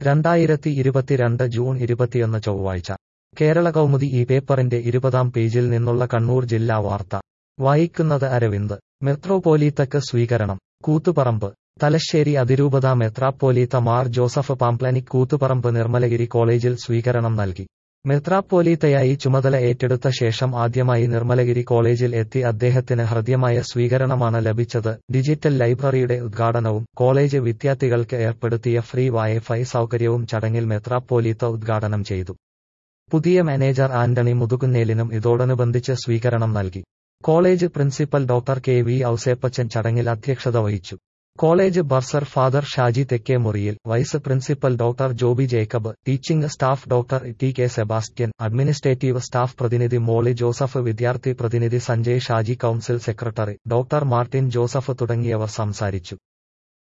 രണ്ടായിരത്തി ഇരുപത്തിരണ്ട് ജൂൺ ഇരുപത്തിയൊന്ന് ചൊവ്വാഴ്ച കേരള കൗമുദി ഈ പേപ്പറിന്റെ ഇരുപതാം പേജിൽ നിന്നുള്ള കണ്ണൂർ ജില്ലാ വാർത്ത വായിക്കുന്നത് അരവിന്ദ് മെത്രോപോലീത്തക്ക് സ്വീകരണം കൂത്തുപറമ്പ് തലശ്ശേരി അതിരൂപത മെത്രാപ്പോലീത്ത മാർ ജോസഫ് പാംപ്ലാനിക് കൂത്തുപറമ്പ് നിർമ്മലഗിരി കോളേജിൽ സ്വീകരണം നൽകി മെത്രാപ്പോലീത്തയായി ചുമതല ഏറ്റെടുത്ത ശേഷം ആദ്യമായി നിർമ്മലഗിരി കോളേജിൽ എത്തി അദ്ദേഹത്തിന് ഹൃദ്യമായ സ്വീകരണമാണ് ലഭിച്ചത് ഡിജിറ്റൽ ലൈബ്രറിയുടെ ഉദ്ഘാടനവും കോളേജ് വിദ്യാർത്ഥികൾക്ക് ഏർപ്പെടുത്തിയ ഫ്രീ വൈഫൈ സൗകര്യവും ചടങ്ങിൽ മെത്രാപ്പോലീത്ത ഉദ്ഘാടനം ചെയ്തു പുതിയ മാനേജർ ആന്റണി മുതുകുന്നേലിനും ഇതോടനുബന്ധിച്ച് സ്വീകരണം നൽകി college principal doctor K V Ouseppachan ചടങ്ങിൽ അധ്യക്ഷത വഹിച്ചു college bursar father Shaji Thekke Muriyil vice principal doctor Joby Jacob teaching staff doctor T K Sebastian administrative staff പ്രതിനിധി മോളി ജോസഫ് വിദ്യാർത്ഥി പ്രതിനിധി Sanjay Shaji council secretary doctor Martin Joseph തുടങ്ങിയവർ സംസാരിച്ചു